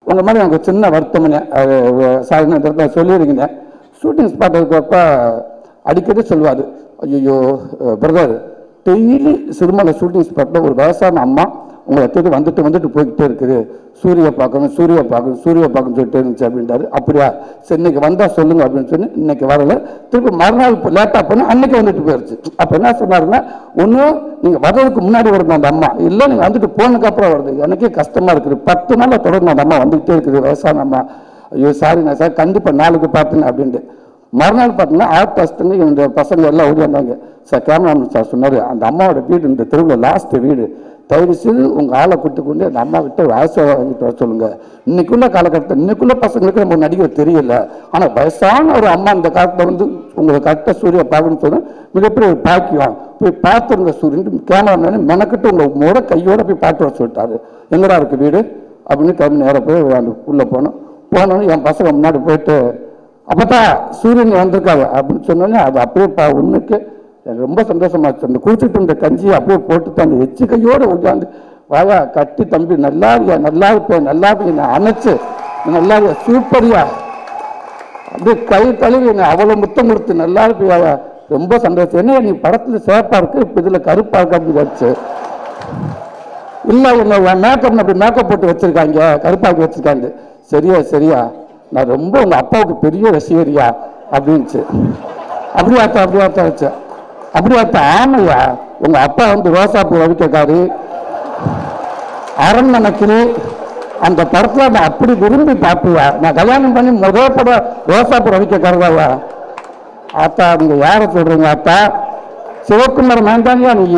உங்கள் மாதிரி எனக்கு சின்ன வருத்தம்னு அது சாரி நான் இந்த சொல்லியிருக்கீங்க ஷூட்டிங் ஸ்பாட் இருக்கிறப்ப அடிக்கடி சொல்லுவார் ஐயோ பிரதர் டெய்லி சிறுமலை ஷூட்டிங் ஸ்பாட்டில் ஒரு வயசான அம்மா உங்களை தேடி வந்துட்டு வந்துட்டு போய்கிட்டே இருக்குது சூரிய பார்க்கணும் சூரிய பார்க்கணும் சூரிய பார்க்கணும் சொல்லிட்டு இருந்துச்சு அப்படின்றாரு அப்படியா சரி இன்னைக்கு வந்தால் சொல்லுங்க அப்படின்னு சொல்லி இன்னைக்கு வரல திருப்பி மறுநாள் லேட்டாக போனால் அன்னைக்கு வந்துட்டு போயிடுச்சு அப்போ என்ன சொன்னாருன்னா ஒன்றும் நீங்கள் வர்றதுக்கு முன்னாடி வருது அந்த அம்மா இல்லை நீங்கள் வந்துட்டு போனதுக்கு அப்புறம் வருது எனக்கே கஷ்டமாக இருக்குது பத்து நாளில் தொடர்ந்து அந்த அம்மா வந்துகிட்டே இருக்குது வயசான அம்மா ஐயோ சாரிண்ணா சார் கண்டிப்பாக நாளைக்கு பார்த்துங்க அப்படின்ட்டு மறுநாள் பார்த்தீங்கன்னா ஆர்ட் டஸ்ட்டுங்க இந்த பசங்க எல்லாம் ஓடி வந்தாங்க சார் கேமராமேன் சார் சொன்னார் அந்த அம்மாவோட வீடு இந்த தெருவில் லாஸ்ட் வீடு தயவு செய்து உங்கள் ஆளை கூட்டு கொண்டு அந்த அம்மா கிட்ட ஒரு ஆசீர்வாதம் வாங்கிட்டு வர சொல்லுங்க இன்னைக்குள்ள காலகட்டத்தில் இன்னைக்குள்ள பசங்களுக்கு நம்ம நடிக்க தெரியல ஆனால் வயசான ஒரு அம்மா இந்த காலத்தில் வந்து உங்களை கரெக்டாக சூரிய பார்க்கணும்னு சொன்னால் மிகப்பெரிய ஒரு பாக்கியம் போய் பார்த்துருங்க சூரியன் கேமராமேன் மெனக்கிட்டு உங்கள் முறை கையோட போய் பார்த்து வர சொல்லிட்டாரு எங்கடா இருக்கு வீடு அப்படின்னு கிளம்பி நேராக போய் அந்த உள்ளே போனோம் போனோன்னு என் பசங்க முன்னாடி போயிட்டு அப்பத்தா சூரியன் வந்திருக்காங்க அப்படின்னு சொன்னோன்னே அது அப்படியே பா உண்மைக்கு எனக்கு ரொம்ப சந்தோஷமாச்சு அந்த குளிச்சுட்டு இருந்த கஞ்சியை அப்படியே போட்டுட்டு அந்த எச்சு கையோடு உட்காந்து வாயா கட்டி தம்பி நல்லா இருக்கியா நல்லா இருப்பேன் நல்லா இருப்பேன் நான் அணைச்சு நல்லா இருக்கியா சூப்பரியா அப்படியே கை கழுவி என்னை அவ்வளோ முத்தம் கொடுத்து நல்லா இருப்பியா ரொம்ப சந்தோஷம் என்ன நீ படத்தில் சிவப்பா இருக்கு இப்போ இதில் கருப்பா இருக்கு அப்படி வச்சு இல்லை உன்னை மேக்கப் அப்படி மேக்கப் போட்டு வச்சிருக்காங்க கருப்பாக்கி வச்சிருக்காங்க சரியா சரியா நான் ரொம்ப உங்க அப்பாவுக்கு பெரிய ரசிகரியா அப்படின்ச்சு அப்படியே அத்தா அப்படியே அத்தா வச்சேன் அப்படியே அத்தா ஆமையா உங்க அப்பா வந்து ரோசாப்பூ வடிக்கக்காரு அரண்மனைக்கிளி அந்த படத்துல நான் அப்படி விரும்பி பார்ப்பியா நான் கல்யாணம் பண்ணி முதல் படம் ரோசாப்பூ வடிக்கக்காரதாவா ஆத்தா நீங்க யாரை சொல்றீங்க ஆத்தா சிவகுமார் வேண்டாங்க நீ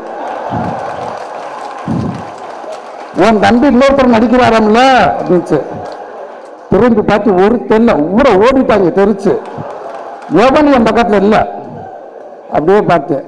உன் தம்பி இன்னொருத்தர் நடிக்கிறாராம்ல அப்படின்ச்சு திரும்பி பார்த்து ஒரு தெரியல ஊர ஓடிட்டாங்க தெரிச்சு எவனும் என் பக்கத்துல இல்லை அப்படியே பார்த்தேன்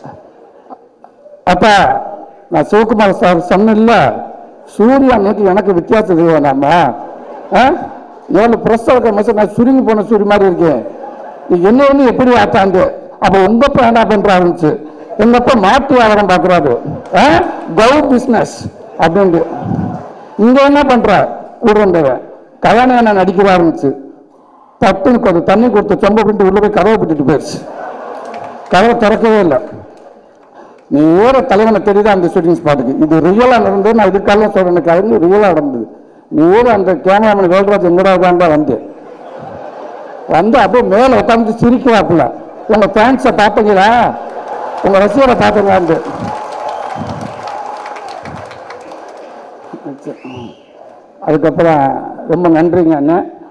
அப்பா நான் சிவகுமார் சார் சொன்னேன்ல சூர்யா நேற்று எனக்கு வித்தியாசம் செய்வேனாம எவ்வளோ பிரசவ கமசம் நான் சுருங்கி போன சூரிய மாதிரி இருக்கேன் நீ என்ன ஒன்று எப்படி ஆத்தாண்டு அப்போ உங்க அப்பா என்ன பண்றாருச்சு எங்க அப்பா மாட்டு வியாபாரம் பார்க்குறாரு கவு பிஸ்னஸ் அப்படின்ட்டு இங்க என்ன பண்ற கூட இருந்தவன் கல்யாணம் என்ன நடிக்கிறாருந்துச்சு தட்டுன்னு கொஞ்சம் தண்ணி கொடுத்து சொம்ப பண்ணிட்டு உள்ள போய் கதவை பிடிட்டு போயிடுச்சு கதவை திறக்கவே இல்லை நீ ஓர தலைவனை தெரியுதா அந்த ஷூட்டிங் ஸ்பாட்டுக்கு இது ரியலாக நடந்தது நான் இதுக்காக சொல்றேன் கலந்து ரியலாக நடந்தது நீ ஊர அந்த கேமராமேன் வேல்ராஜ் எங்கடா தான் வந்து வந்து அப்படியே மேலே உட்காந்து சிரிக்கிறாப்புல உங்க ஃபேன்ஸை பார்த்தீங்களா உங்க ரசிகரை பார்த்தீங்களான்னு அதுக்கப்புறம் ரொம்ப நன்றிங்க அண்ணன்